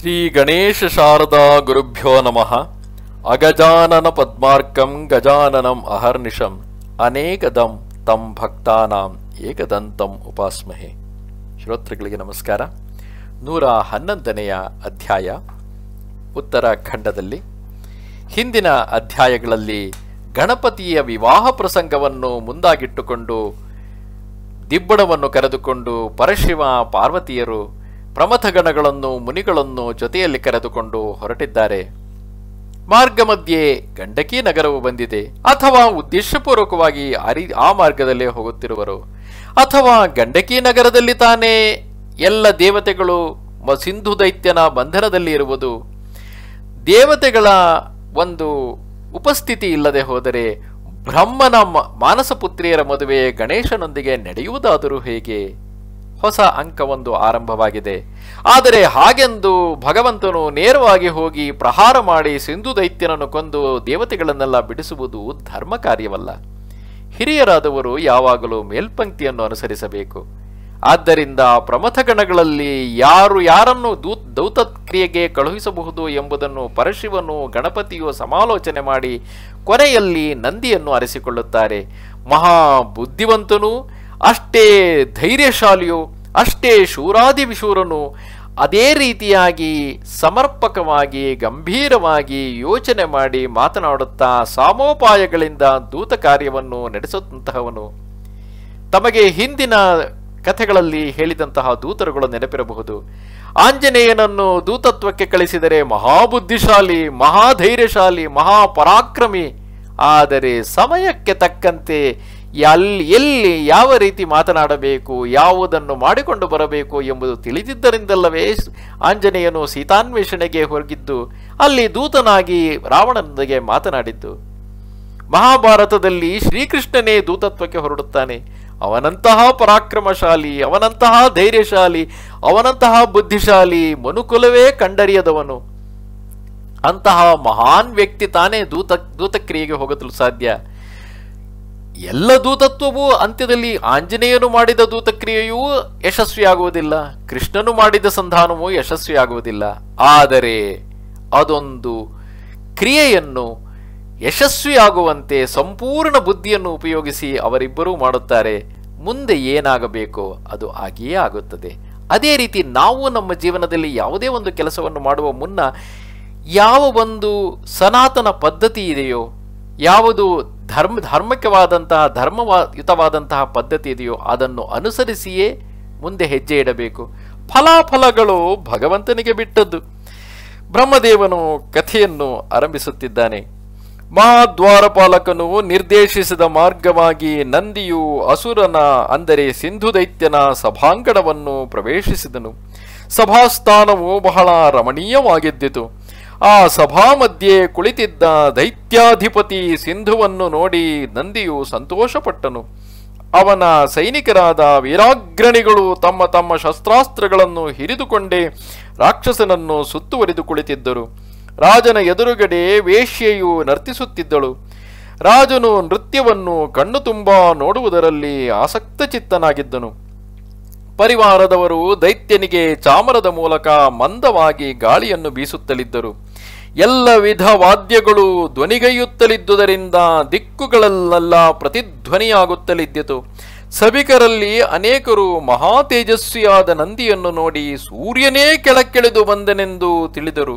ಶ್ರೀ ಗಣೇಶ ಶಾರದಾ ಗುರುಭ್ಯೋ ನಮಃ ಅಗಜಾನನ ಪದ್ಮಾರ್ಕಂ ಗಜಾನನಂ ಅಹರ್ನಿಶಂ ಅನೇಕದಂ ತಂ ಭಕ್ತಾನಾಂ ಏಕದಂತಂ ಉಪಾಸ್ಮಹೆ ಶ್ರೋತೃಗಳಿಗೆ ನಮಸ್ಕಾರ ನೂರ ಹನ್ನೊಂದನೆಯ ಅಧ್ಯಾಯ ಉತ್ತರಾಖಂಡದಲ್ಲಿ ಹಿಂದಿನ ಅಧ್ಯಾಯಗಳಲ್ಲಿ ಗಣಪತಿಯ ವಿವಾಹ ಪ್ರಸಂಗವನ್ನು ಮುಂದಾಗಿಟ್ಟುಕೊಂಡು ದಿಬ್ಬಣವನ್ನು ಕರೆದುಕೊಂಡು ಪರಶಿವ ಪಾರ್ವತಿಯರು ಪ್ರಮಥಗಣಗಳನ್ನು ಮುನಿಗಳನ್ನು ಜೊತೆಯಲ್ಲಿ ಕರೆದುಕೊಂಡು ಹೊರಟಿದ್ದಾರೆ ಮಾರ್ಗ ಮಧ್ಯೆ ಗಂಡಕಿ ನಗರವು ಬಂದಿದೆ ಅಥವಾ ಉದ್ದೇಶಪೂರ್ವಕವಾಗಿ ಅರಿ ಆ ಮಾರ್ಗದಲ್ಲೇ ಹೋಗುತ್ತಿರುವರು ಅಥವಾ ಗಂಡಕಿ ನಗರದಲ್ಲಿ ತಾನೇ ಎಲ್ಲ ದೇವತೆಗಳು ಮ- ಸಿಂಧು ದೈತ್ಯನ ಬಂಧನದಲ್ಲಿ ಇರುವುದು ದೇವತೆಗಳ ಒಂದು ಉಪಸ್ಥಿತಿ ಇಲ್ಲದೆ ಹೋದರೆ ಬ್ರಹ್ಮನ ಮ- ಮಾನಸ ಪುತ್ರಿಯರ ಮದುವೆ ಗಣೇಶನೊಂದಿಗೆ ನಡೆಯುವುದಾದರೂ ಹೇಗೆ ಹೊಸ ಅಂಕವೊಂದು ಆರಂಭವಾಗಿದೆ ಆದರೆ ಹಾಗೆಂದು ಭಗವಂತನು ನೇರವಾಗಿ ಹೋಗಿ ಪ್ರಹಾರ ಮಾಡಿ ಸಿಂಧು ದೈತ್ಯನನ್ನು ಕೊಂದು ದೇವತೆಗಳನ್ನೆಲ್ಲ ಬಿಡಿಸುವುದು ಧರ್ಮ ಕಾರ್ಯವಲ್ಲ ಹಿರಿಯರಾದವರು ಯಾವಾಗಲೂ ಮೇಲ್ಪಂಕ್ತಿಯನ್ನು ಅನುಸರಿಸಬೇಕು ಆದ್ದರಿಂದ ಪ್ರಮಥಗಣಗಳಲ್ಲಿ ಯಾರು ಯಾರನ್ನು ದೂತ್ ದೌತಕ್ರಿಯೆಗೆ ಕಳುಹಿಸಬಹುದು ಎಂಬುದನ್ನು ಪರಶಿವನು ಗಣಪತಿಯು ಸಮಾಲೋಚನೆ ಮಾಡಿ ಕೊನೆಯಲ್ಲಿ ನಂದಿಯನ್ನು ಅರೆಸಿಕೊಳ್ಳುತ್ತಾರೆ ಮಹಾ ಬುದ್ಧಿವಂತನು ಅಷ್ಟೇ ಧೈರ್ಯಶಾಲಿಯು ಅಷ್ಟೇ ಶೂರಾದಿ ವಿಶೂರನು ಅದೇ ರೀತಿಯಾಗಿ ಸಮರ್ಪಕವಾಗಿ ಗಂಭೀರವಾಗಿ ಯೋಚನೆ ಮಾಡಿ ಮಾತನಾಡುತ್ತಾ ಸಾಮೋಪಾಯಗಳಿಂದ ದೂತ ಕಾರ್ಯವನ್ನು ನಡೆಸುವಂತಹವನು ತಮಗೆ ಹಿಂದಿನ ಕಥೆಗಳಲ್ಲಿ ಹೇಳಿದಂತಹ ದೂತರುಗಳು ನೆನಪಿರಬಹುದು ಆಂಜನೇಯನನ್ನು ದೂತತ್ವಕ್ಕೆ ಕಳಿಸಿದರೆ ಮಹಾಬುದ್ಧಿಶಾಲಿ ಮಹಾಧೈರ್ಯಶಾಲಿ ಮಹಾಪರಾಕ್ರಮಿ ಆದರೆ ಸಮಯಕ್ಕೆ ತಕ್ಕಂತೆ ಎಲ್ಲಿ ಎಲ್ಲಿ ಯಾವ ರೀತಿ ಮಾತನಾಡಬೇಕು ಯಾವುದನ್ನು ಮಾಡಿಕೊಂಡು ಬರಬೇಕು ಎಂಬುದು ತಿಳಿದಿದ್ದರಿಂದಲ್ಲವೇ ಆಂಜನೇಯನು ಸೀತಾನ್ವೇಷಣೆಗೆ ಹೋಗಿದ್ದು ಅಲ್ಲಿ ದೂತನಾಗಿ ರಾವಣನೊಂದಿಗೆ ಮಾತನಾಡಿದ್ದು ಮಹಾಭಾರತದಲ್ಲಿ ಶ್ರೀಕೃಷ್ಣನೇ ದೂತತ್ವಕ್ಕೆ ಹೊರಡುತ್ತಾನೆ ಅವನಂತಹ ಪರಾಕ್ರಮಶಾಲಿ ಅವನಂತಹ ಧೈರ್ಯಶಾಲಿ ಅವನಂತಹ ಬುದ್ಧಿಶಾಲಿ ಮನುಕುಲವೇ ಕಂಡರಿಯದವನು ಅಂತಹ ಮಹಾನ್ ವ್ಯಕ್ತಿ ತಾನೇ ದೂತ ದೂತಕ್ರಿಯೆಗೆ ಹೋಗಲು ಸಾಧ್ಯ ಎಲ್ಲ ದೂತತ್ವವೂ ಅಂತ್ಯದಲ್ಲಿ ಆಂಜನೇಯನು ಮಾಡಿದ ದೂತಕ್ರಿಯೆಯೂ ಯಶಸ್ವಿಯಾಗುವುದಿಲ್ಲ ಕೃಷ್ಣನು ಮಾಡಿದ ಸಂಧಾನವೂ ಯಶಸ್ವಿಯಾಗುವುದಿಲ್ಲ ಆದರೆ ಅದೊಂದು ಕ್ರಿಯೆಯನ್ನು ಯಶಸ್ವಿಯಾಗುವಂತೆ ಸಂಪೂರ್ಣ ಬುದ್ಧಿಯನ್ನು ಉಪಯೋಗಿಸಿ ಅವರಿಬ್ಬರೂ ಮಾಡುತ್ತಾರೆ ಮುಂದೆ ಏನಾಗಬೇಕೋ ಅದು ಆಗಿಯೇ ಆಗುತ್ತದೆ ಅದೇ ರೀತಿ ನಾವು ನಮ್ಮ ಜೀವನದಲ್ಲಿ ಯಾವುದೇ ಒಂದು ಕೆಲಸವನ್ನು ಮಾಡುವ ಮುನ್ನ ಯಾವ ಒಂದು ಸನಾತನ ಪದ್ಧತಿ ಇದೆಯೋ ಯಾವುದು ಧರ್ಮ ಧಾರ್ಮಿಕವಾದಂತಹ ಧರ್ಮಯುತವಾದಂತಹ ಪದ್ಧತಿ ಇದೆಯೋ ಅದನ್ನು ಅನುಸರಿಸಿಯೇ ಮುಂದೆ ಹೆಜ್ಜೆ ಇಡಬೇಕು ಫಲಾಫಲಗಳು ಭಗವಂತನಿಗೆ ಬಿಟ್ಟದ್ದು ಬ್ರಹ್ಮದೇವನು ಕಥೆಯನ್ನು ಆರಂಭಿಸುತ್ತಿದ್ದಾನೆ ಮಹಾದ್ವಾರಪಾಲಕನು ನಿರ್ದೇಶಿಸಿದ ಮಾರ್ಗವಾಗಿ ನಂದಿಯು ಅಸುರನ ಅಂದರೆ ಸಿಂಧು ದೈತ್ಯನ ಸಭಾಂಗಣವನ್ನು ಪ್ರವೇಶಿಸಿದನು ಸಭಾಸ್ಥಾನವು ಬಹಳ ರಮಣೀಯವಾಗಿದ್ದಿತು ಆ ಸಭಾ ಮಧ್ಯೆ ಕುಳಿತಿದ್ದ ದೈತ್ಯಾಧಿಪತಿ ಸಿಂಧುವನ್ನು ನೋಡಿ ನಂದಿಯು ಸಂತೋಷಪಟ್ಟನು ಅವನ ಸೈನಿಕರಾದ ವೀರಾಗ್ರಣಿಗಳು ತಮ್ಮ ತಮ್ಮ ಶಸ್ತ್ರಾಸ್ತ್ರಗಳನ್ನು ಹಿರಿದುಕೊಂಡೇ ರಾಕ್ಷಸನನ್ನು ಸುತ್ತುವರಿದು ಕುಳಿತಿದ್ದರು ರಾಜನ ಎದುರುಗಡೆ ವೇಶ್ಯೆಯು ನರ್ತಿಸುತ್ತಿದ್ದಳು ರಾಜನು ನೃತ್ಯವನ್ನು ಕಣ್ಣು ತುಂಬಾ ನೋಡುವುದರಲ್ಲಿ ಆಸಕ್ತಚಿತ್ತನಾಗಿದ್ದನು ಪರಿವಾರದವರು ದೈತ್ಯನಿಗೆ ಚಾಮರದ ಮೂಲಕ ಮಂದವಾಗಿ ಗಾಳಿಯನ್ನು ಬೀಸುತ್ತಲಿದ್ದರು ಎಲ್ಲ ವಿಧ ವಾದ್ಯಗಳು ಧ್ವನಿಗೈಯುತ್ತಲಿದ್ದುದರಿಂದ ದಿಕ್ಕುಗಳಲ್ಲೆಲ್ಲ ಪ್ರತಿಧ್ವನಿಯಾಗುತ್ತಲಿದ್ದಿತು ಸಭಿಕರಲ್ಲಿ ಅನೇಕರು ಮಹಾ ತೇಜಸ್ವಿಯಾದ ನಂದಿಯನ್ನು ನೋಡಿ ಸೂರ್ಯನೇ ಕೆಳಕ್ಕೆಳೆದು ಬಂದನೆಂದು ತಿಳಿದರು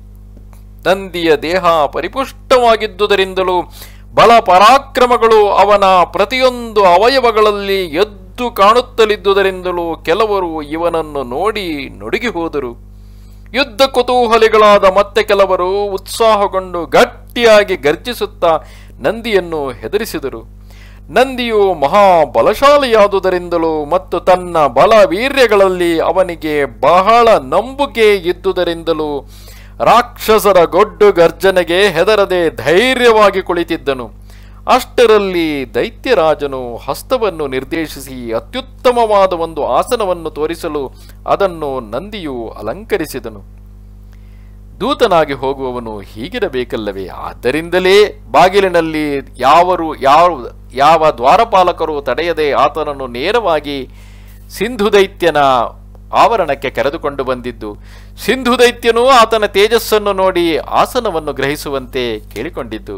ನಂದಿಯ ದೇಹ ಪರಿಪುಷ್ಟವಾಗಿದ್ದುದರಿಂದಲೂ ಬಲ ಪರಾಕ್ರಮಗಳು ಅವನ ಪ್ರತಿಯೊಂದು ಅವಯವಗಳಲ್ಲಿ ಎದ್ದು ಕಾಣುತ್ತಲಿದ್ದುದರಿಂದಲೂ ಕೆಲವರು ಇವನನ್ನು ನೋಡಿ ನಡುಗಿ ಹೋದರು ಯುದ್ಧ ಕುತೂಹಲಿಗಳಾದ ಮತ್ತೆ ಕೆಲವರು ಉತ್ಸಾಹಗೊಂಡು ಗಟ್ಟಿಯಾಗಿ ಗರ್ಜಿಸುತ್ತಾ ನಂದಿಯನ್ನು ಹೆದರಿಸಿದರು ನಂದಿಯು ಮಹಾ ಬಲಶಾಲಿಯಾದುದರಿಂದಲೂ ಮತ್ತು ತನ್ನ ಬಲ ವೀರ್ಯಗಳಲ್ಲಿ ಅವನಿಗೆ ಬಹಳ ನಂಬುಗೆ ಇದ್ದುದರಿಂದಲೂ ರಾಕ್ಷಸರ ಗೊಡ್ಡು ಗರ್ಜನೆಗೆ ಹೆದರದೆ ಧೈರ್ಯವಾಗಿ ಕುಳಿತಿದ್ದನು ಅಷ್ಟರಲ್ಲಿ ದೈತ್ಯರಾಜನು ಹಸ್ತವನ್ನು ನಿರ್ದೇಶಿಸಿ ಅತ್ಯುತ್ತಮವಾದ ಒಂದು ಆಸನವನ್ನು ತೋರಿಸಲು ಅದನ್ನು ನಂದಿಯು ಅಲಂಕರಿಸಿದನು ದೂತನಾಗಿ ಹೋಗುವವನು ಹೀಗಿರಬೇಕಲ್ಲವೇ ಆದ್ದರಿಂದಲೇ ಬಾಗಿಲಿನಲ್ಲಿ ಯಾವರು ಯಾವ ಯಾವ ದ್ವಾರಪಾಲಕರು ತಡೆಯದೆ ಆತನನ್ನು ನೇರವಾಗಿ ಸಿಂಧು ದೈತ್ಯನ ಆವರಣಕ್ಕೆ ಕರೆದುಕೊಂಡು ಬಂದಿದ್ದು ಸಿಂಧು ದೈತ್ಯನು ಆತನ ತೇಜಸ್ಸನ್ನು ನೋಡಿ ಆಸನವನ್ನು ಗ್ರಹಿಸುವಂತೆ ಕೇಳಿಕೊಂಡಿದ್ದು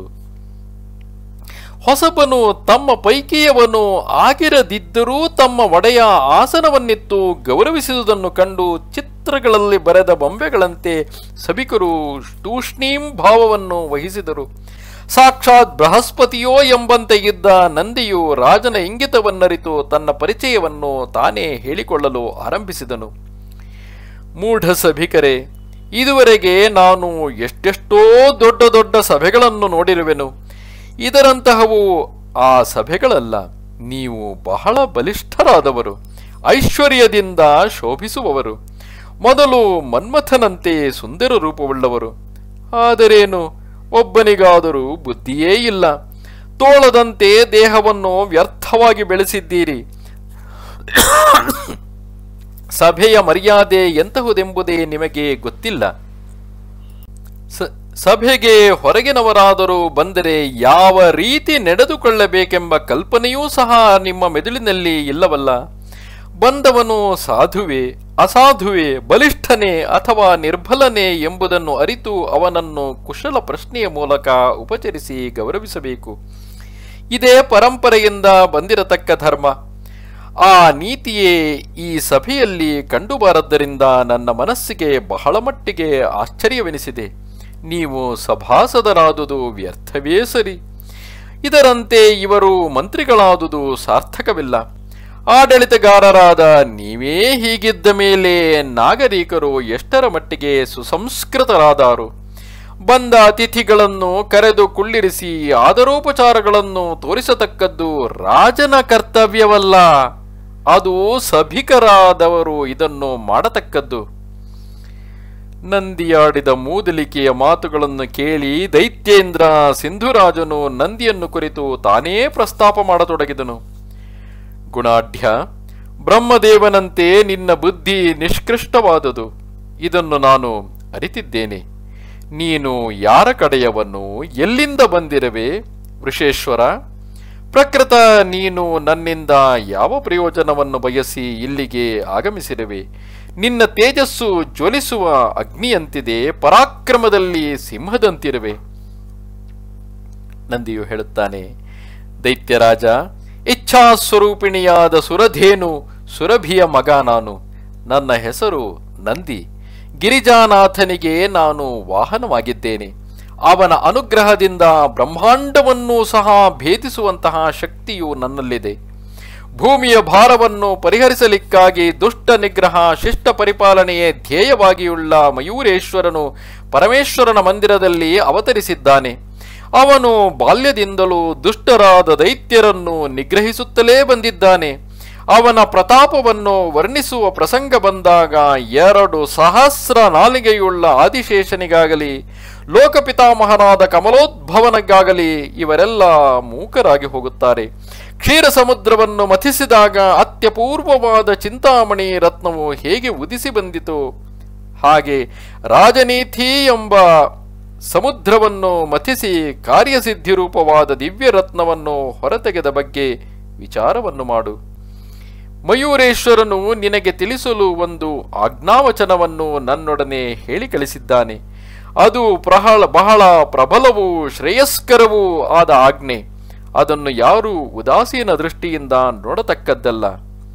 ಹೊಸಬನು ತಮ್ಮ ಪೈಕಿಯವನು ಆಗಿರದಿದ್ದರೂ ತಮ್ಮ ಒಡೆಯ ಆಸನವನ್ನಿತ್ತು ಗೌರವಿಸುವುದನ್ನು ಕಂಡು ಚಿತ್ರಗಳಲ್ಲಿ ಬರೆದ ಬೊಂಬೆಗಳಂತೆ ಸಭಿಕರು ತೂಷ್ಣೀಂ ಭಾವವನ್ನು ವಹಿಸಿದರು ಸಾಕ್ಷಾತ್ ಬೃಹಸ್ಪತಿಯೋ ಎಂಬಂತೆ ಇದ್ದ ನಂದಿಯು ರಾಜನ ಇಂಗಿತವನ್ನರಿತು ತನ್ನ ಪರಿಚಯವನ್ನು ತಾನೇ ಹೇಳಿಕೊಳ್ಳಲು ಆರಂಭಿಸಿದನು ಮೂಢ ಸಭಿಕರೇ ಇದುವರೆಗೆ ನಾನು ಎಷ್ಟೆಷ್ಟೋ ದೊಡ್ಡ ದೊಡ್ಡ ಸಭೆಗಳನ್ನು ನೋಡಿರುವೆನು ಇದರಂತಹವು ಆ ಸಭೆಗಳಲ್ಲ ನೀವು ಬಹಳ ಬಲಿಷ್ಠರಾದವರು ಐಶ್ವರ್ಯದಿಂದ ಶೋಭಿಸುವವರು ಮೊದಲು ಮನ್ಮಥನಂತೆ ಸುಂದರ ರೂಪವುಳ್ಳವರು ಆದರೇನು ಒಬ್ಬನಿಗಾದರೂ ಬುದ್ಧಿಯೇ ಇಲ್ಲ ತೋಳದಂತೆ ದೇಹವನ್ನು ವ್ಯರ್ಥವಾಗಿ ಬೆಳೆಸಿದ್ದೀರಿ ಸಭೆಯ ಮರ್ಯಾದೆ ಎಂತಹುದೆಂಬುದೇ ನಿಮಗೆ ಗೊತ್ತಿಲ್ಲ ಸ- ಸಭೆಗೆ ಹೊರಗಿನವರಾದರೂ ಬಂದರೆ ಯಾವ ರೀತಿ ನಡೆದುಕೊಳ್ಳಬೇಕೆಂಬ ಕಲ್ಪನೆಯೂ ಸಹ ನಿಮ್ಮ ಮೆದುಳಿನಲ್ಲಿ ಇಲ್ಲವಲ್ಲ ಬಂದವನು ಸಾಧುವೆ ಅಸಾಧುವೆ ಬಲಿಷ್ಠನೇ ಅಥವಾ ನಿರ್ಬಲನೇ ಎಂಬುದನ್ನು ಅರಿತು ಅವನನ್ನು ಕುಶಲ ಪ್ರಶ್ನೆಯ ಮೂಲಕ ಉಪಚರಿಸಿ ಗೌರವಿಸಬೇಕು ಇದೇ ಪರಂಪರೆಯಿಂದ ಬಂದಿರತಕ್ಕ ಧರ್ಮ ಆ ನೀತಿಯೇ ಈ ಸಭೆಯಲ್ಲಿ ಕಂಡುಬಾರದ್ದರಿಂದ ನನ್ನ ಮನಸ್ಸಿಗೆ ಬಹಳ ಮಟ್ಟಿಗೆ ಆಶ್ಚರ್ಯವೆನಿಸಿದೆ ನೀವು ಸಭಾಸದರಾದುದು ವ್ಯರ್ಥವೇ ಸರಿ ಇದರಂತೆ ಇವರು ಮಂತ್ರಿಗಳಾದುದು ಸಾರ್ಥಕವಿಲ್ಲ ಆಡಳಿತಗಾರರಾದ ನೀವೇ ಹೀಗಿದ್ದ ಮೇಲೆ ನಾಗರಿಕರು ಎಷ್ಟರ ಮಟ್ಟಿಗೆ ಸುಸಂಸ್ಕೃತರಾದಾರು ಬಂದ ಅತಿಥಿಗಳನ್ನು ಕರೆದು ಕುಳ್ಳಿರಿಸಿ ಆದರೋಪಚಾರಗಳನ್ನು ತೋರಿಸತಕ್ಕದ್ದು ರಾಜನ ಕರ್ತವ್ಯವಲ್ಲ ಅದು ಸಭಿಕರಾದವರು ಇದನ್ನು ಮಾಡತಕ್ಕದ್ದು ನಂದಿಯಾಡಿದ ಮೂದಲಿಕೆಯ ಮಾತುಗಳನ್ನು ಕೇಳಿ ದೈತ್ಯೇಂದ್ರ ಸಿಂಧುರಾಜನು ನಂದಿಯನ್ನು ಕುರಿತು ತಾನೇ ಪ್ರಸ್ತಾಪ ಮಾಡತೊಡಗಿದನು ಗುಣಾಢ್ಯ ಬ್ರಹ್ಮದೇವನಂತೆ ನಿನ್ನ ಬುದ್ಧಿ ನಿಷ್ಕೃಷ್ಟವಾದುದು ಇದನ್ನು ನಾನು ಅರಿತಿದ್ದೇನೆ ನೀನು ಯಾರ ಕಡೆಯವನು ಎಲ್ಲಿಂದ ಬಂದಿರವೆ ವೃಷೇಶ್ವರ ಪ್ರಕೃತ ನೀನು ನನ್ನಿಂದ ಯಾವ ಪ್ರಯೋಜನವನ್ನು ಬಯಸಿ ಇಲ್ಲಿಗೆ ಆಗಮಿಸಿರುವೆ ನಿನ್ನ ತೇಜಸ್ಸು ಜ್ವಲಿಸುವ ಅಗ್ನಿಯಂತಿದೆ ಪರಾಕ್ರಮದಲ್ಲಿ ಸಿಂಹದಂತಿರುವೆ ನಂದಿಯು ಹೇಳುತ್ತಾನೆ ದೈತ್ಯರಾಜ ಇಚ್ಛಾಸ್ವರೂಪಿಣಿಯಾದ ಸುರಧೇನು ಸುರಭಿಯ ಮಗ ನಾನು ನನ್ನ ಹೆಸರು ನಂದಿ ಗಿರಿಜಾನಾಥನಿಗೆ ನಾನು ವಾಹನವಾಗಿದ್ದೇನೆ ಅವನ ಅನುಗ್ರಹದಿಂದ ಬ್ರಹ್ಮಾಂಡವನ್ನೂ ಸಹ ಭೇದಿಸುವಂತಹ ಶಕ್ತಿಯು ನನ್ನಲ್ಲಿದೆ ಭೂಮಿಯ ಭಾರವನ್ನು ಪರಿಹರಿಸಲಿಕ್ಕಾಗಿ ದುಷ್ಟ ನಿಗ್ರಹ ಶಿಷ್ಟ ಪರಿಪಾಲನೆಯೇ ಧ್ಯೇಯವಾಗಿಯುಳ್ಳ ಮಯೂರೇಶ್ವರನು ಪರಮೇಶ್ವರನ ಮಂದಿರದಲ್ಲಿ ಅವತರಿಸಿದ್ದಾನೆ ಅವನು ಬಾಲ್ಯದಿಂದಲೂ ದುಷ್ಟರಾದ ದೈತ್ಯರನ್ನು ನಿಗ್ರಹಿಸುತ್ತಲೇ ಬಂದಿದ್ದಾನೆ ಅವನ ಪ್ರತಾಪವನ್ನು ವರ್ಣಿಸುವ ಪ್ರಸಂಗ ಬಂದಾಗ ಎರಡು ಸಹಸ್ರ ನಾಲಿಗೆಯುಳ್ಳ ಆದಿಶೇಷನಿಗಾಗಲಿ ಲೋಕಪಿತಾಮಹನಾದ ಕಮಲೋದ್ಭವನಿಗಾಗಲಿ ಇವರೆಲ್ಲ ಮೂಕರಾಗಿ ಹೋಗುತ್ತಾರೆ ಕ್ಷೀರ ಸಮುದ್ರವನ್ನು ಮಥಿಸಿದಾಗ ಅತ್ಯಪೂರ್ವವಾದ ಚಿಂತಾಮಣಿ ರತ್ನವು ಹೇಗೆ ಉದಿಸಿ ಬಂದಿತು ಹಾಗೆ ರಾಜನೀತಿ ಎಂಬ ಸಮುದ್ರವನ್ನು ಮಥಿಸಿ ಕಾರ್ಯಸಿದ್ಧಿ ರೂಪವಾದ ದಿವ್ಯ ರತ್ನವನ್ನು ಹೊರತೆಗೆದ ಬಗ್ಗೆ ವಿಚಾರವನ್ನು ಮಾಡು ಮಯೂರೇಶ್ವರನು ನಿನಗೆ ತಿಳಿಸಲು ಒಂದು ಆಜ್ಞಾವಚನವನ್ನು ನನ್ನೊಡನೆ ಹೇಳಿ ಕಳಿಸಿದ್ದಾನೆ ಅದು ಪ್ರಹಳ ಬಹಳ ಪ್ರಬಲವೂ ಶ್ರೇಯಸ್ಕರವೂ ಆದ ಆಜ್ಞೆ ಅದನ್ನು ಯಾರೂ ಉದಾಸೀನ ದೃಷ್ಟಿಯಿಂದ ನೋಡತಕ್ಕದ್ದಲ್ಲ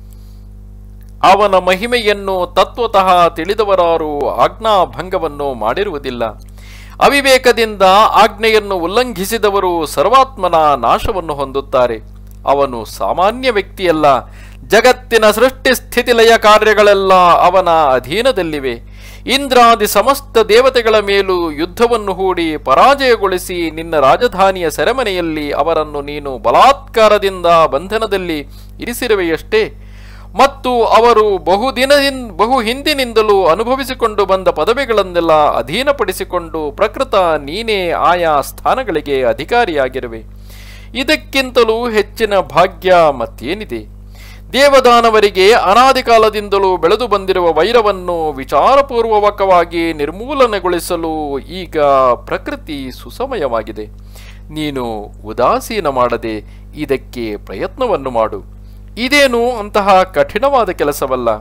ಅವನ ಮಹಿಮೆಯನ್ನು ತತ್ವತಃ ತಿಳಿದವರಾರು ಆಜ್ಞಾಭಂಗವನ್ನು ಮಾಡಿರುವುದಿಲ್ಲ ಅವಿವೇಕದಿಂದ ಆಜ್ಞೆಯನ್ನು ಉಲ್ಲಂಘಿಸಿದವರು ಸರ್ವಾತ್ಮನ ನಾಶವನ್ನು ಹೊಂದುತ್ತಾರೆ ಅವನು ಸಾಮಾನ್ಯ ವ್ಯಕ್ತಿಯಲ್ಲ ಜಗತ್ತಿನ ಸೃಷ್ಟಿ ಸ್ಥಿತಿ ಲಯ ಕಾರ್ಯಗಳೆಲ್ಲ ಅವನ ಅಧೀನದಲ್ಲಿವೆ ಇಂದ್ರಾದಿ ಸಮಸ್ತ ದೇವತೆಗಳ ಮೇಲೂ ಯುದ್ಧವನ್ನು ಹೂಡಿ ಪರಾಜಯಗೊಳಿಸಿ ನಿನ್ನ ರಾಜಧಾನಿಯ ಸೆರೆಮನೆಯಲ್ಲಿ ಅವರನ್ನು ನೀನು ಬಲಾತ್ಕಾರದಿಂದ ಬಂಧನದಲ್ಲಿ ಇರಿಸಿರುವೆಯಷ್ಟೇ ಮತ್ತು ಅವರು ಬಹುದಿನದಿಂದ ಬಹು ಹಿಂದಿನಿಂದಲೂ ಅನುಭವಿಸಿಕೊಂಡು ಬಂದ ಪದವಿಗಳನ್ನೆಲ್ಲ ಅಧೀನಪಡಿಸಿಕೊಂಡು ಪ್ರಕೃತ ನೀನೇ ಆಯಾ ಸ್ಥಾನಗಳಿಗೆ ಅಧಿಕಾರಿಯಾಗಿರುವೆ ಇದಕ್ಕಿಂತಲೂ ಹೆಚ್ಚಿನ ಭಾಗ್ಯ ಮತ್ತೇನಿದೆ ದೇವದಾನವರಿಗೆ ಅನಾದಿ ಕಾಲದಿಂದಲೂ ಬೆಳೆದು ಬಂದಿರುವ ವೈರವನ್ನು ವಿಚಾರಪೂರ್ವಕವಾಗಿ ನಿರ್ಮೂಲನೆಗೊಳಿಸಲು ಈಗ ಪ್ರಕೃತಿ ಸುಸಮಯವಾಗಿದೆ ನೀನು ಉದಾಸೀನ ಮಾಡದೆ ಇದಕ್ಕೆ ಪ್ರಯತ್ನವನ್ನು ಮಾಡು ಇದೇನು ಅಂತಹ ಕಠಿಣವಾದ ಕೆಲಸವಲ್ಲ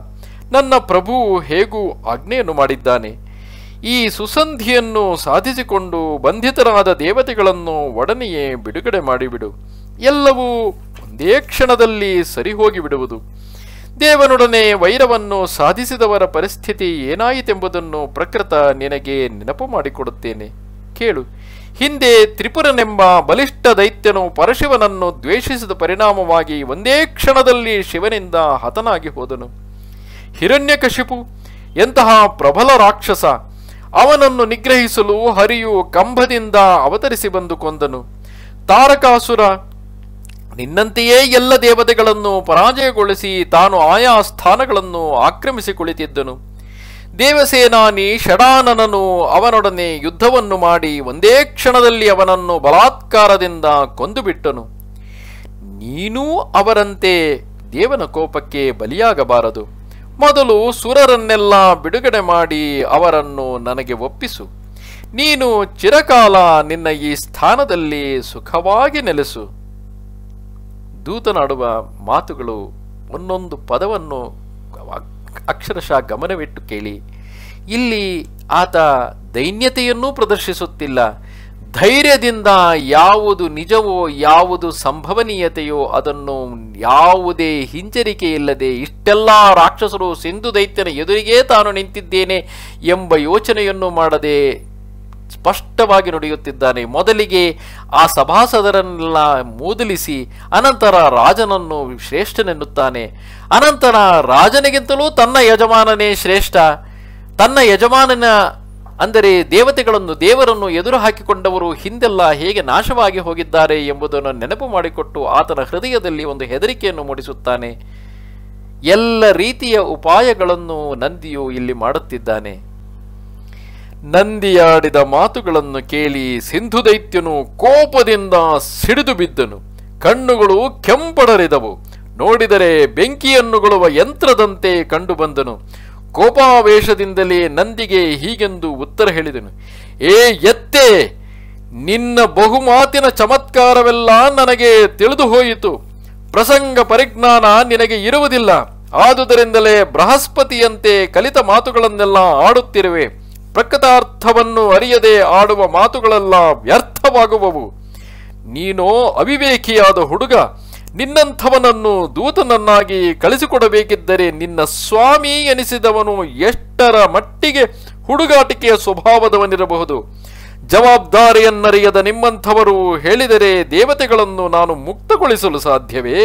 ನನ್ನ ಪ್ರಭು ಹೇಗೂ ಆಜ್ಞೆಯನ್ನು ಮಾಡಿದ್ದಾನೆ ಈ ಸುಸಂಧಿಯನ್ನು ಸಾಧಿಸಿಕೊಂಡು ಬಂಧಿತರಾದ ದೇವತೆಗಳನ್ನು ಒಡನೆಯೇ ಬಿಡುಗಡೆ ಮಾಡಿಬಿಡು ಎಲ್ಲವೂ ಒಂದೇ ಕ್ಷಣದಲ್ಲಿ ಸರಿಹೋಗಿ ಬಿಡುವುದು ದೇವನೊಡನೆ ವೈರವನ್ನು ಸಾಧಿಸಿದವರ ಪರಿಸ್ಥಿತಿ ಏನಾಯಿತೆಂಬುದನ್ನು ಪ್ರಕೃತ ನಿನಗೆ ನೆನಪು ಮಾಡಿಕೊಡುತ್ತೇನೆ ಕೇಳು ಹಿಂದೆ ತ್ರಿಪುರನೆಂಬ ಬಲಿಷ್ಠ ದೈತ್ಯನು ಪರಶಿವನನ್ನು ದ್ವೇಷಿಸಿದ ಪರಿಣಾಮವಾಗಿ ಒಂದೇ ಕ್ಷಣದಲ್ಲಿ ಶಿವನಿಂದ ಹತನಾಗಿ ಹೋದನು ಹಿರಣ್ಯಕಶಿಪು ಎಂತಹ ಪ್ರಬಲ ರಾಕ್ಷಸ ಅವನನ್ನು ನಿಗ್ರಹಿಸಲು ಹರಿಯು ಕಂಬದಿಂದ ಅವತರಿಸಿ ಬಂದು ಕೊಂದನು ತಾರಕಾಸುರ ನಿನ್ನಂತೆಯೇ ಎಲ್ಲ ದೇವತೆಗಳನ್ನು ಪರಾಜಯಗೊಳಿಸಿ ತಾನು ಆಯಾ ಸ್ಥಾನಗಳನ್ನು ಆಕ್ರಮಿಸಿ ಕುಳಿತಿದ್ದನು ದೇವಸೇನಾನಿ ಷಡಾನನನು ಅವನೊಡನೆ ಯುದ್ಧವನ್ನು ಮಾಡಿ ಒಂದೇ ಕ್ಷಣದಲ್ಲಿ ಅವನನ್ನು ಬಲಾತ್ಕಾರದಿಂದ ಕೊಂದುಬಿಟ್ಟನು ನೀನೂ ಅವರಂತೆ ದೇವನ ಕೋಪಕ್ಕೆ ಬಲಿಯಾಗಬಾರದು ಮೊದಲು ಸುರರನ್ನೆಲ್ಲ ಬಿಡುಗಡೆ ಮಾಡಿ ಅವರನ್ನು ನನಗೆ ಒಪ್ಪಿಸು ನೀನು ಚಿರಕಾಲ ನಿನ್ನ ಈ ಸ್ಥಾನದಲ್ಲಿ ಸುಖವಾಗಿ ನೆಲೆಸು ದೂತನಾಡುವ ಮಾತುಗಳು ಒಂದೊಂದು ಪದವನ್ನು ಅಕ್ಷರಶಃ ಗಮನವಿಟ್ಟು ಕೇಳಿ ಇಲ್ಲಿ ಆತ ದೈನ್ಯತೆಯನ್ನೂ ಪ್ರದರ್ಶಿಸುತ್ತಿಲ್ಲ ಧೈರ್ಯದಿಂದ ಯಾವುದು ನಿಜವೋ ಯಾವುದು ಸಂಭವನೀಯತೆಯೋ ಅದನ್ನು ಯಾವುದೇ ಹಿಂಜರಿಕೆ ಇಲ್ಲದೆ ಇಷ್ಟೆಲ್ಲ ರಾಕ್ಷಸರು ಸಿಂಧು ದೈತ್ಯನ ಎದುರಿಗೇ ತಾನು ನಿಂತಿದ್ದೇನೆ ಎಂಬ ಯೋಚನೆಯನ್ನು ಮಾಡದೆ ಸ್ಪಷ್ಟವಾಗಿ ನುಡಿಯುತ್ತಿದ್ದಾನೆ ಮೊದಲಿಗೆ ಆ ಸಭಾಸದರನ್ನೆಲ್ಲ ಮೂದಲಿಸಿ ಅನಂತರ ರಾಜನನ್ನು ಶ್ರೇಷ್ಠನೆನ್ನುತ್ತಾನೆ ಅನಂತರ ರಾಜನಿಗಿಂತಲೂ ತನ್ನ ಯಜಮಾನನೇ ಶ್ರೇಷ್ಠ ತನ್ನ ಯಜಮಾನನ ಅಂದರೆ ದೇವತೆಗಳನ್ನು ದೇವರನ್ನು ಎದುರು ಹಾಕಿಕೊಂಡವರು ಹಿಂದೆಲ್ಲ ಹೇಗೆ ನಾಶವಾಗಿ ಹೋಗಿದ್ದಾರೆ ಎಂಬುದನ್ನು ನೆನಪು ಮಾಡಿಕೊಟ್ಟು ಆತನ ಹೃದಯದಲ್ಲಿ ಒಂದು ಹೆದರಿಕೆಯನ್ನು ಮೂಡಿಸುತ್ತಾನೆ ಎಲ್ಲ ರೀತಿಯ ಉಪಾಯಗಳನ್ನು ನಂದಿಯು ಇಲ್ಲಿ ಮಾಡುತ್ತಿದ್ದಾನೆ ನಂದಿಯಾಡಿದ ಮಾತುಗಳನ್ನು ಕೇಳಿ ಸಿಂಧು ದೈತ್ಯನು ಕೋಪದಿಂದ ಸಿಡಿದು ಬಿದ್ದನು ಕಣ್ಣುಗಳು ಕೆಂಪಡರಿದವು ನೋಡಿದರೆ ಬೆಂಕಿಯನ್ನುಗೊಳ್ಳುವ ಯಂತ್ರದಂತೆ ಕಂಡುಬಂದನು ಕೋಪಾವೇಶದಿಂದಲೇ ನಂದಿಗೆ ಹೀಗೆಂದು ಉತ್ತರ ಹೇಳಿದನು ಏ ಎತ್ತೆ ನಿನ್ನ ಬಹುಮಾತಿನ ಚಮತ್ಕಾರವೆಲ್ಲ ನನಗೆ ತಿಳಿದು ಹೋಯಿತು ಪ್ರಸಂಗ ಪರಿಜ್ಞಾನ ನಿನಗೆ ಇರುವುದಿಲ್ಲ ಆದುದರಿಂದಲೇ ಬೃಹಸ್ಪತಿಯಂತೆ ಕಲಿತ ಮಾತುಗಳನ್ನೆಲ್ಲ ಆಡುತ್ತಿರುವೆ ಪ್ರಕೃತಾರ್ಥವನ್ನು ಅರಿಯದೆ ಆಡುವ ಮಾತುಗಳೆಲ್ಲ ವ್ಯರ್ಥವಾಗುವವು ನೀನೋ ಅವಿವೇಕಿಯಾದ ಹುಡುಗ ನಿನ್ನಂಥವನನ್ನು ದೂತನನ್ನಾಗಿ ಕಳಿಸಿಕೊಡಬೇಕಿದ್ದರೆ ನಿನ್ನ ಸ್ವಾಮಿ ಎನಿಸಿದವನು ಎಷ್ಟರ ಮಟ್ಟಿಗೆ ಹುಡುಗಾಟಿಕೆಯ ಸ್ವಭಾವದವನಿರಬಹುದು ಜವಾಬ್ದಾರಿಯನ್ನರಿಯದ ನಿಮ್ಮಂಥವರು ಹೇಳಿದರೆ ದೇವತೆಗಳನ್ನು ನಾನು ಮುಕ್ತಗೊಳಿಸಲು ಸಾಧ್ಯವೇ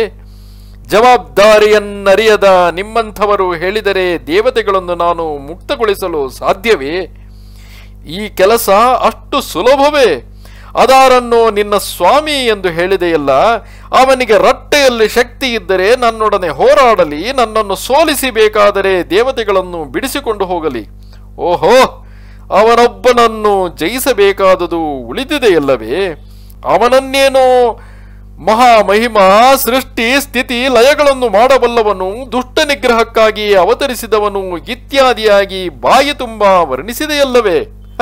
ಜವಾಬ್ದಾರಿಯನ್ನರಿಯದ ನಿಮ್ಮಂಥವರು ಹೇಳಿದರೆ ದೇವತೆಗಳನ್ನು ನಾನು ಮುಕ್ತಗೊಳಿಸಲು ಸಾಧ್ಯವೇ ಈ ಕೆಲಸ ಅಷ್ಟು ಸುಲಭವೇ ಅದಾರನ್ನು ನಿನ್ನ ಸ್ವಾಮಿ ಎಂದು ಹೇಳಿದೆಯಲ್ಲ ಅವನಿಗೆ ರಟ್ಟೆಯಲ್ಲಿ ಶಕ್ತಿ ಇದ್ದರೆ ನನ್ನೊಡನೆ ಹೋರಾಡಲಿ ನನ್ನನ್ನು ಸೋಲಿಸಬೇಕಾದರೆ ದೇವತೆಗಳನ್ನು ಬಿಡಿಸಿಕೊಂಡು ಹೋಗಲಿ ಓಹೋ ಅವನೊಬ್ಬನನ್ನು ಜಯಿಸಬೇಕಾದುದು ಉಳಿದಿದೆಯಲ್ಲವೇ ಅವನನ್ನೇನೋ ಮಹಾಮಹಿಮ ಸೃಷ್ಟಿ ಸ್ಥಿತಿ ಲಯಗಳನ್ನು ಮಾಡಬಲ್ಲವನು ದುಷ್ಟ ನಿಗ್ರಹಕ್ಕಾಗಿ ಅವತರಿಸಿದವನು ಇತ್ಯಾದಿಯಾಗಿ ಬಾಯಿ ತುಂಬ ವರ್ಣಿಸಿದೆಯಲ್ಲವೇ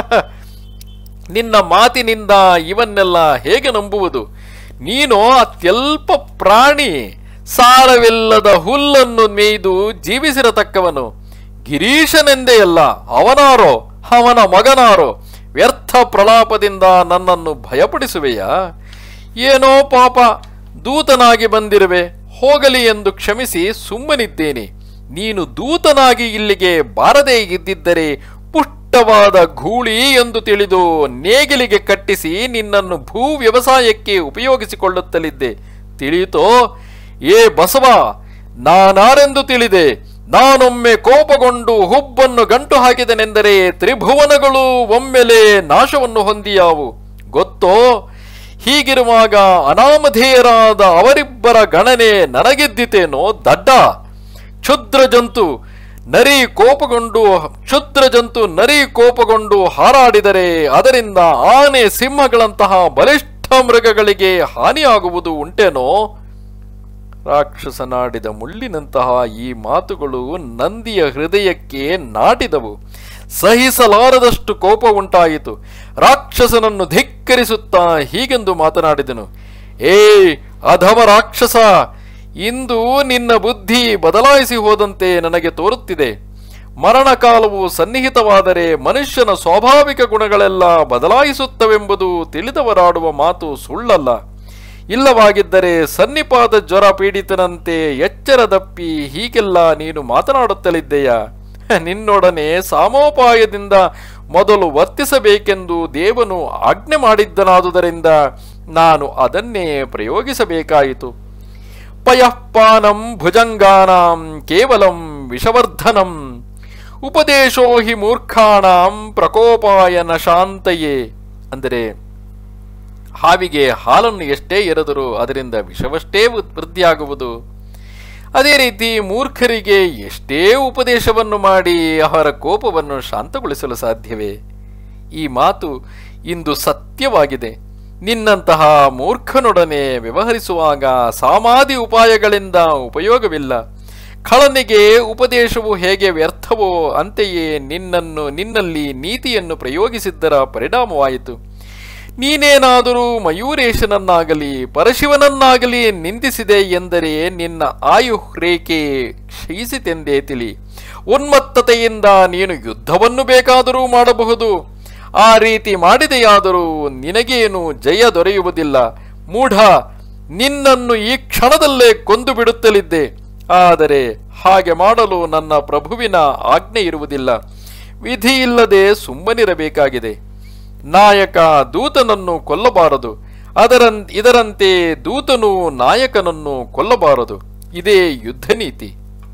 ನಿನ್ನ ಮಾತಿನಿಂದ ಇವನ್ನೆಲ್ಲ ಹೇಗೆ ನಂಬುವುದು ನೀನು ಅತ್ಯಲ್ಪ ಪ್ರಾಣಿ ಸಾರವಿಲ್ಲದ ಹುಲ್ಲನ್ನು ಮೇಯ್ದು ಜೀವಿಸಿರತಕ್ಕವನು ಗಿರೀಶನೆಂದೇ ಅಲ್ಲ ಅವನಾರೋ ಅವನ ಮಗನಾರೋ ವ್ಯರ್ಥ ಪ್ರಲಾಪದಿಂದ ನನ್ನನ್ನು ಭಯಪಡಿಸುವೆಯಾ ಏನೋ ಪಾಪ ದೂತನಾಗಿ ಬಂದಿರುವೆ ಹೋಗಲಿ ಎಂದು ಕ್ಷಮಿಸಿ ಸುಮ್ಮನಿದ್ದೇನೆ ನೀನು ದೂತನಾಗಿ ಇಲ್ಲಿಗೆ ಬಾರದೇ ಇದ್ದಿದ್ದರೆ ಪುಷ್ಟವಾದ ಗೂಳಿ ಎಂದು ತಿಳಿದು ನೇಗಿಲಿಗೆ ಕಟ್ಟಿಸಿ ನಿನ್ನನ್ನು ಭೂ ವ್ಯವಸಾಯಕ್ಕೆ ಉಪಯೋಗಿಸಿಕೊಳ್ಳುತ್ತಲಿದ್ದೆ ತಿಳಿಯಿತೋ ಏ ಬಸವ ನಾನಾರೆಂದು ತಿಳಿದೆ ನಾನೊಮ್ಮೆ ಕೋಪಗೊಂಡು ಹುಬ್ಬನ್ನು ಗಂಟು ಹಾಕಿದನೆಂದರೆ ತ್ರಿಭುವನಗಳು ಒಮ್ಮೆಲೆ ನಾಶವನ್ನು ಹೊಂದಿಯಾವು ಗೊತ್ತೋ ಹೀಗಿರುವಾಗ ಅನಾಮಧೇಯರಾದ ಅವರಿಬ್ಬರ ಗಣನೆ ನನಗೆದ್ದಿತೇನೋ ದಡ್ಡ ಕ್ಷುದ್ರ ಜಂತು ನರಿ ಕೋಪಗೊಂಡು ಕ್ಷುದ್ರ ಜಂತು ನರಿ ಕೋಪಗೊಂಡು ಹಾರಾಡಿದರೆ ಅದರಿಂದ ಆನೆ ಸಿಂಹಗಳಂತಹ ಬಲಿಷ್ಠ ಮೃಗಗಳಿಗೆ ಹಾನಿಯಾಗುವುದು ಉಂಟೇನೋ ರಾಕ್ಷಸನಾಡಿದ ಮುಳ್ಳಿನಂತಹ ಈ ಮಾತುಗಳು ನಂದಿಯ ಹೃದಯಕ್ಕೆ ನಾಟಿದವು ಸಹಿಸಲಾರದಷ್ಟು ಕೋಪ ಉಂಟಾಯಿತು ರಾಕ್ಷಸನನ್ನು ಧಿಕ್ಕರಿಸುತ್ತಾ ಹೀಗೆಂದು ಮಾತನಾಡಿದನು ಏ ಅಧಮ ರಾಕ್ಷಸ ಇಂದು ನಿನ್ನ ಬುದ್ಧಿ ಬದಲಾಯಿಸಿ ಹೋದಂತೆ ನನಗೆ ತೋರುತ್ತಿದೆ ಮರಣಕಾಲವು ಸನ್ನಿಹಿತವಾದರೆ ಮನುಷ್ಯನ ಸ್ವಾಭಾವಿಕ ಗುಣಗಳೆಲ್ಲ ಬದಲಾಯಿಸುತ್ತವೆಂಬುದು ತಿಳಿದವರಾಡುವ ಮಾತು ಸುಳ್ಳಲ್ಲ ಇಲ್ಲವಾಗಿದ್ದರೆ ಸನ್ನಿಪಾತ ಜ್ವರ ಪೀಡಿತನಂತೆ ಎಚ್ಚರದಪ್ಪಿ ಹೀಗೆಲ್ಲ ನೀನು ಮಾತನಾಡುತ್ತಲಿದ್ದೆಯ ನಿನ್ನೊಡನೆ ಸಾಮೋಪಾಯದಿಂದ ಮೊದಲು ವರ್ತಿಸಬೇಕೆಂದು ದೇವನು ಆಜ್ಞೆ ಮಾಡಿದ್ದನಾದುದರಿಂದ ನಾನು ಅದನ್ನೇ ಪ್ರಯೋಗಿಸಬೇಕಾಯಿತು ಪಯಃಪಾನಂ ಭುಜಂಗಾನಾಂ ಕೇವಲಂ ವಿಷವರ್ಧನಂ ಉಪದೇಶೋ ಹಿ ಮೂರ್ಖಾಣಾಂ ಪ್ರಕೋಪಾಯ ನ ಶಾಂತಯೇ ಅಂದರೆ ಹಾವಿಗೆ ಹಾಲನ್ನು ಎಷ್ಟೇ ಎರೆದರೂ ಅದರಿಂದ ವಿಷವಷ್ಟೇ ಉತ್- ವೃದ್ಧಿಯಾಗುವುದು ಅದೇ ರೀತಿ ಮೂರ್ಖರಿಗೆ ಎಷ್ಟೇ ಉಪದೇಶವನ್ನು ಮಾಡಿ ಅವರ ಕೋಪವನ್ನು ಶಾಂತಗೊಳಿಸಲು ಸಾಧ್ಯವೇ ಈ ಮಾತು ಇಂದು ಸತ್ಯವಾಗಿದೆ ನಿನ್ನಂತಹ ಮೂರ್ಖನೊಡನೆ ವ್ಯವಹರಿಸುವಾಗ ಸಾಮಾಧಿ ಉಪಾಯಗಳಿಂದ ಉಪಯೋಗವಿಲ್ಲ ಖಳನಿಗೆ ಉಪದೇಶವು ಹೇಗೆ ವ್ಯರ್ಥವೋ ಅಂತೆಯೇ ನಿನ್ನನ್ನು ನಿನ್ನಲ್ಲಿ ನೀತಿಯನ್ನು ಪ್ರಯೋಗಿಸಿದ್ದರ ಪರಿಣಾಮವಾಯಿತು ನೀನೇನಾದರೂ ಮಯೂರೇಶನನ್ನಾಗಲಿ ಪರಶಿವನನ್ನಾಗಲಿ ನಿಂದಿಸಿದೆ ಎಂದರೆ ನಿನ್ನ ಆಯು ರೇಖೆ ಕ್ಷಯಿಸಿತೆಂದೇ ತಿಳಿ ಉನ್ಮತ್ತತೆಯಿಂದ ನೀನು ಯುದ್ಧವನ್ನು ಬೇಕಾದರೂ ಮಾಡಬಹುದು ಆ ರೀತಿ ಮಾಡಿದೆಯಾದರೂ ನಿನಗೇನು ಜಯ ದೊರೆಯುವುದಿಲ್ಲ ಮೂಢ ನಿನ್ನನ್ನು ಈ ಕ್ಷಣದಲ್ಲೇ ಕೊಂದು ಬಿಡುತ್ತಲಿದ್ದೆ ಆದರೆ ಹಾಗೆ ಮಾಡಲು ನನ್ನ ಪ್ರಭುವಿನ ಆಜ್ಞೆ ಇರುವುದಿಲ್ಲ ವಿಧಿಯಿಲ್ಲದೆ ಸುಮ್ಮನಿರಬೇಕಾಗಿದೆ ನಾಯಕ ದೂತನನ್ನು ಕೊಲ್ಲಬಾರದು ಅದರಂ ಇದರಂತೆ ದೂತನು ನಾಯಕನನ್ನು ಕೊಲ್ಲಬಾರದು ಇದೇ ಯುದ್ಧ ನೀತಿ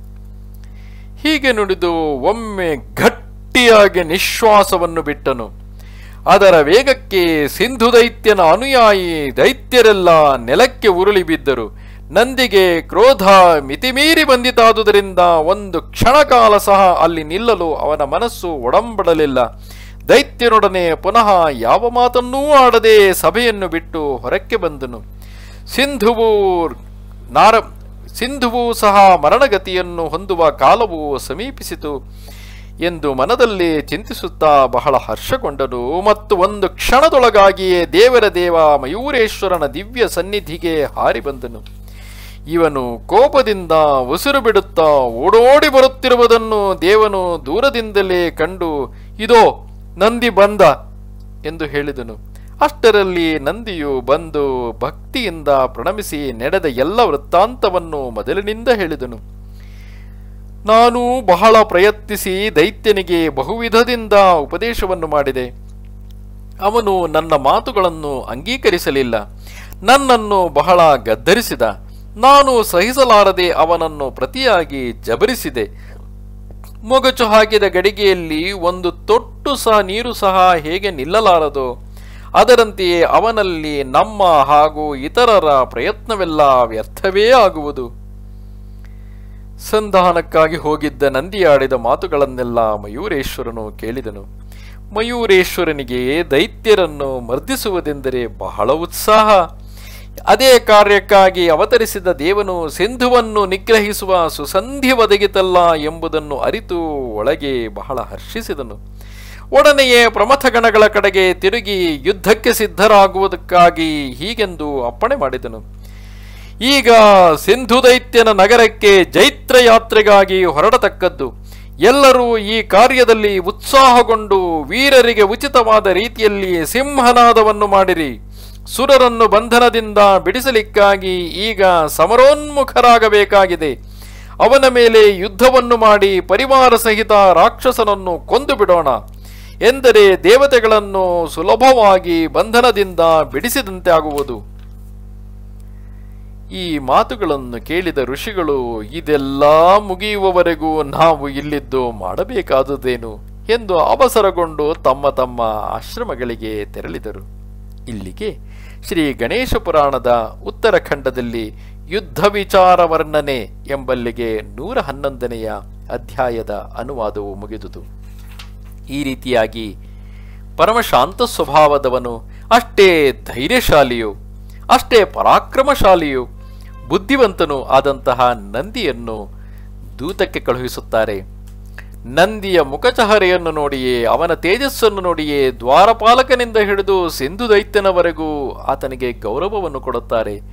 ಹೀಗೆ ನುಡಿದು ಒಮ್ಮೆ ಗಟ್ಟಿಯಾಗಿ ನಿಶ್ವಾಸವನ್ನು ಬಿಟ್ಟನು ಅದರ ವೇಗಕ್ಕೆ ಸಿಂಧು ದೈತ್ಯನ ಅನುಯಾಯಿ ದೈತ್ಯರೆಲ್ಲ ನೆಲಕ್ಕೆ ಉರುಳಿ ಬಿದ್ದರು ನಂದಿಗೆ ಕ್ರೋಧ ಮಿತಿಮೀರಿ ಬಂದಿತಾದುದರಿಂದ ಒಂದು ಕ್ಷಣಕಾಲ ಸಹ ಅಲ್ಲಿ ನಿಲ್ಲಲು ಅವನ ಮನಸ್ಸು ಒಡಂಬಡಲಿಲ್ಲ ದೈತ್ಯನೊಡನೆ ಪುನಃ ಯಾವ ಮಾತನ್ನೂ ಆಡದೆ ಸಭೆಯನ್ನು ಬಿಟ್ಟು ಹೊರಕ್ಕೆ ಬಂದನು ಸಿಂಧುವು ನಾರ ಸಿಂಧುವು ಸಹ ಮರಣಗತಿಯನ್ನು ಹೊಂದುವ ಕಾಲವು ಸಮೀಪಿಸಿತು ಎಂದು ಮನದಲ್ಲಿ ಚಿಂತಿಸುತ್ತಾ ಬಹಳ ಹರ್ಷಗೊಂಡನು ಮತ್ತು ಒಂದು ಕ್ಷಣದೊಳಗಾಗಿಯೇ ದೇವರ ದೇವ ಮಯೂರೇಶ್ವರನ ದಿವ್ಯ ಸನ್ನಿಧಿಗೆ ಹಾರಿ ಬಂದನು ಇವನು ಕೋಪದಿಂದ ಉಸಿರು ಬಿಡುತ್ತಾ ಓಡೋಡಿ ಬರುತ್ತಿರುವುದನ್ನು ದೇವನು ದೂರದಿಂದಲೇ ಕಂಡು ಇದೋ ನಂದಿ ಬಂದ ಎಂದು ಹೇಳಿದನು ಅಷ್ಟರಲ್ಲಿ ನಂದಿಯು ಬಂದು ಭಕ್ತಿಯಿಂದ ಪ್ರಣಮಿಸಿ ನಡೆದ ಎಲ್ಲ ವೃತ್ತಾಂತವನ್ನು ಮೊದಲಿನಿಂದ ಹೇಳಿದನು ನಾನು ಬಹಳ ಪ್ರಯತ್ನಿಸಿ ದೈತ್ಯನಿಗೆ ಬಹುವಿಧದಿಂದ ಉಪದೇಶವನ್ನು ಮಾಡಿದೆ ಅವನು ನನ್ನ ಮಾತುಗಳನ್ನು ಅಂಗೀಕರಿಸಲಿಲ್ಲ ನನ್ನನ್ನು ಬಹಳ ಗದ್ದರಿಸಿದ ನಾನು ಸಹಿಸಲಾರದೆ ಅವನನ್ನು ಪ್ರತಿಯಾಗಿ ಜಬರಿಸಿದೆ ಮೊಗಚು ಹಾಕಿದ ಗಡಿಗೆಯಲ್ಲಿ ಒಂದು ತೊಟ್ಟು ಸಹ ನೀರು ಸಹ ಹೇಗೆ ನಿಲ್ಲಲಾರದೋ ಅದರಂತೆಯೇ ಅವನಲ್ಲಿ ನಮ್ಮ ಹಾಗೂ ಇತರರ ಪ್ರಯತ್ನವೆಲ್ಲ ವ್ಯರ್ಥವೇ ಆಗುವುದು ಸಂಧಾನಕ್ಕಾಗಿ ಹೋಗಿದ್ದ ನಂದಿಯಾಡಿದ ಮಾತುಗಳನ್ನೆಲ್ಲ ಮಯೂರೇಶ್ವರನು ಕೇಳಿದನು ಮಯೂರೇಶ್ವರನಿಗೆ ದೈತ್ಯರನ್ನು ಮರ್ದಿಸುವುದೆಂದರೆ ಬಹಳ ಉತ್ಸಾಹ ಅದೇ ಕಾರ್ಯಕ್ಕಾಗಿ ಅವತರಿಸಿದ ದೇವನು ಸಿಂಧುವನ್ನು ನಿಗ್ರಹಿಸುವ ಸುಸಂಧಿ ಒದಗಿತಲ್ಲ ಎಂಬುದನ್ನು ಅರಿತು ಒಳಗೆ ಬಹಳ ಹರ್ಷಿಸಿದನು ಒಡನೆಯೇ ಪ್ರಮಥಗಣಗಳ ಕಡೆಗೆ ತಿರುಗಿ ಯುದ್ಧಕ್ಕೆ ಸಿದ್ಧರಾಗುವುದಕ್ಕಾಗಿ ಹೀಗೆಂದು ಅಪ್ಪಣೆ ಮಾಡಿದನು ಈಗ ಸಿಂಧು ದೈತ್ಯನ ನಗರಕ್ಕೆ ಜೈತ್ರ ಯಾತ್ರೆಗಾಗಿ ಹೊರಡತಕ್ಕದ್ದು ಎಲ್ಲರೂ ಈ ಕಾರ್ಯದಲ್ಲಿ ಉತ್ಸಾಹಗೊಂಡು ವೀರರಿಗೆ ಉಚಿತವಾದ ರೀತಿಯಲ್ಲಿ ಸಿಂಹನಾದವನ್ನು ಮಾಡಿರಿ ಸುರರನ್ನು ಬಂಧನದಿಂದ ಬಿಡಿಸಲಿಕ್ಕಾಗಿ ಈಗ ಸಮರೋನ್ಮುಖರಾಗಬೇಕಾಗಿದೆ ಅವನ ಮೇಲೆ ಯುದ್ಧವನ್ನು ಮಾಡಿ ಪರಿವಾರ ಸಹಿತ ರಾಕ್ಷಸನನ್ನು ಕೊಂದು ಬಿಡೋಣ ಎಂದರೆ ದೇವತೆಗಳನ್ನು ಸುಲಭವಾಗಿ ಬಂಧನದಿಂದ ಬಿಡಿಸಿದಂತೆ ಆಗುವುದು ಈ ಮಾತುಗಳನ್ನು ಕೇಳಿದ ಋಷಿಗಳು ಇದೆಲ್ಲ ಮುಗಿಯುವವರೆಗೂ ನಾವು ಇಲ್ಲಿದ್ದು ಮಾಡಬೇಕಾದುದೇನು ಎಂದು ಅವಸರಗೊಂಡು ತಮ್ಮ ತಮ್ಮ ಆಶ್ರಮಗಳಿಗೆ ತೆರಳಿದರು ಇಲ್ಲಿಗೆ ಶ್ರೀ ಗಣೇಶ ಪುರಾಣದ ಉತ್ತರಖಂಡದಲ್ಲಿ ಯುದ್ಧ ವಿಚಾರ ವರ್ಣನೆ ಎಂಬಲ್ಲಿಗೆ ನೂರ ಹನ್ನೊಂದನೆಯ ಅಧ್ಯಾಯದ ಅನುವಾದವು ಮುಗಿದುದು ಈ ರೀತಿಯಾಗಿ ಪರಮಶಾಂತ ಸ್ವಭಾವದವನು ಅಷ್ಟೇ ಧೈರ್ಯಶಾಲಿಯು ಅಷ್ಟೇ ಪರಾಕ್ರಮಶಾಲಿಯು ಬುದ್ಧಿವಂತನು ಆದಂತಹ ನಂದಿಯನ್ನು ದೂತಕ್ಕೆ ಕಳುಹಿಸುತ್ತಾರೆ ನಂದಿಯ ಮುಖಚಹರೆಯನ್ನು ನೋಡಿಯೇ ಅವನ ತೇಜಸ್ಸನ್ನು ನೋಡಿಯೇ ದ್ವಾರಪಾಲಕನಿಂದ ಹಿಡಿದು ಸಿಂಧು ದೈತ್ಯನವರೆಗೂ ಆತನಿಗೆ ಗೌರವವನ್ನು ಕೊಡುತ್ತಾರೆ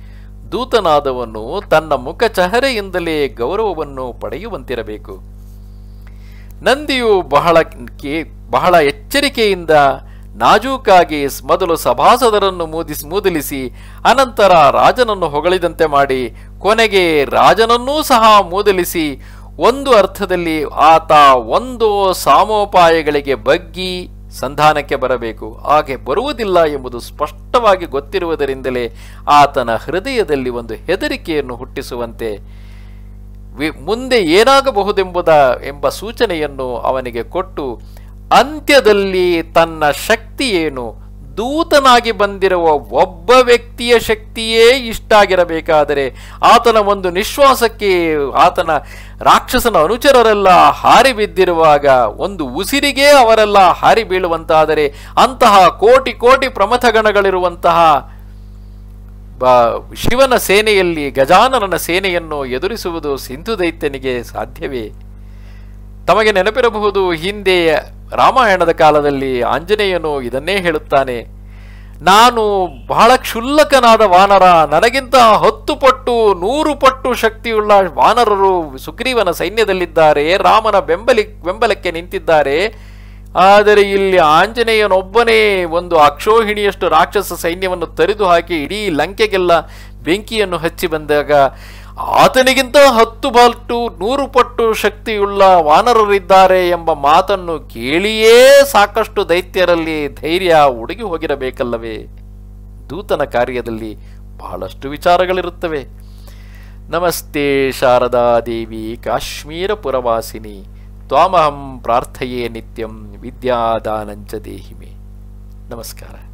ದೂತನಾದವನು ತನ್ನ ಮುಖ ಚಹರೆಯಿಂದಲೇ ಗೌರವವನ್ನು ಪಡೆಯುವಂತಿರಬೇಕು ನಂದಿಯು ಬಹಳ ಕೇ- ಬಹಳ ಎಚ್ಚರಿಕೆಯಿಂದ ನಾಜೂಕಾಗಿ ಸ್- ಮೊದಲು ಸಭಾಸದರನ್ನು ಮೂದಿಸಿ ಮೂದಲಿಸಿ ಅನಂತರ ರಾಜನನ್ನು ಹೊಗಳಿದಂತೆ ಮಾಡಿ ಕೊನೆಗೆ ರಾಜನನ್ನೂ ಸಹ ಮೂದಲಿಸಿ ಒಂದು ಅರ್ಥದಲ್ಲಿ ಆತ ಒಂದು ಸಾಮೋಪಾಯಗಳಿಗೆ ಬಗ್ಗಿ ಸಂಧಾನಕ್ಕೆ ಬರಬೇಕು ಹಾಗೆ ಬರುವುದಿಲ್ಲ ಎಂಬುದು ಸ್ಪಷ್ಟವಾಗಿ ಗೊತ್ತಿರುವುದರಿಂದಲೇ ಆತನ ಹೃದಯದಲ್ಲಿ ಒಂದು ಹೆದರಿಕೆಯನ್ನು ಹುಟ್ಟಿಸುವಂತೆ ವಿ- ಮುಂದೆ ಏನಾಗಬಹುದೆಂಬುದ ಎಂಬ ಸೂಚನೆಯನ್ನು ಅವನಿಗೆ ಕೊಟ್ಟು ಅಂತ್ಯದಲ್ಲಿ ತನ್ನ ಶಕ್ತಿ ಏನು ದೂತನಾಗಿ ಬಂದಿರುವ ಒಬ್ಬ ವ್ಯಕ್ತಿಯ ಶಕ್ತಿಯೇ ಇಷ್ಟಾಗಿರಬೇಕಾದರೆ ಆತನ ಒಂದು ನಿಶ್ವಾಸಕ್ಕೆ ಆತನ ರಾಕ್ಷಸನ ಅನುಚರರೆಲ್ಲ ಹಾರಿ ಬಿದ್ದಿರುವಾಗ ಒಂದು ಉಸಿರಿಗೆ ಅವರೆಲ್ಲ ಹಾರಿ ಬೀಳುವಂತಾದರೆ ಅಂತಹ ಕೋಟಿ ಕೋಟಿ ಪ್ರಮಥಗಣಗಳಿರುವಂತಹ ಬ- ಶಿವನ ಸೇನೆಯಲ್ಲಿ ಗಜಾನನನ ಸೇನೆಯನ್ನು ಎದುರಿಸುವುದು ಸಿಂಧು ದೈತ್ಯನಿಗೆ ಸಾಧ್ಯವೇ ತಮಗೆ ನೆನಪಿರಬಹುದು ಹಿಂದೆ ರಾಮಾಯಣದ ಕಾಲದಲ್ಲಿ ಆಂಜನೇಯನು ಇದನ್ನೇ ಹೇಳುತ್ತಾನೆ ನಾನು ಬಹಳ ಕ್ಷುಲ್ಲಕನಾದ ವಾನರ ನನಗಿಂತ ಹತ್ತು ಪಟ್ಟು ನೂರು ಪಟ್ಟು ಶಕ್ತಿಯುಳ್ಳ ವಾನರರು ಸುಗ್ರೀವನ ಸೈನ್ಯದಲ್ಲಿದ್ದಾರೆ ರಾಮನ ಬೆಂಬಲಿ ಬೆಂಬಲಕ್ಕೆ ನಿಂತಿದ್ದಾರೆ ಆದರೆ ಇಲ್ಲಿ ಆಂಜನೇಯನೊಬ್ಬನೇ ಒಂದು ಅಕ್ಷೋಹಿಣಿಯಷ್ಟು ರಾಕ್ಷಸ ಸೈನ್ಯವನ್ನು ತರಿದು ಹಾಕಿ ಇಡೀ ಲಂಕೆಗೆಲ್ಲ ಬೆಂಕಿಯನ್ನು ಹಚ್ಚಿ ಬಂದಾಗ ಆತನಿಗಿಂತ ಹತ್ತು ಪಟ್ಟು ನೂರು ಪಟ್ಟು ಶಕ್ತಿಯುಳ್ಳ ವಾನರರಿದ್ದಾರೆ ಎಂಬ ಮಾತನ್ನು ಕೇಳಿಯೇ ಸಾಕಷ್ಟು ದೈತ್ಯರಲ್ಲಿ ಧೈರ್ಯ ಉಡುಗಿ ಹೋಗಿರಬೇಕಲ್ಲವೇ ದೂತನ ಕಾರ್ಯದಲ್ಲಿ ಬಹಳಷ್ಟು ವಿಚಾರಗಳಿರುತ್ತವೆ ನಮಸ್ತೆ ಶಾರದಾ ದೇವಿ ಕಾಶ್ಮೀರ ಪುರವಾಸಿನಿ ತ್ವಾಮಹಂ ಪ್ರಾರ್ಥಯೇ ನಿತ್ಯಂ ವಿದ್ಯಾದಾನಂಚ ದೇಹಿಮೆ ನಮಸ್ಕಾರ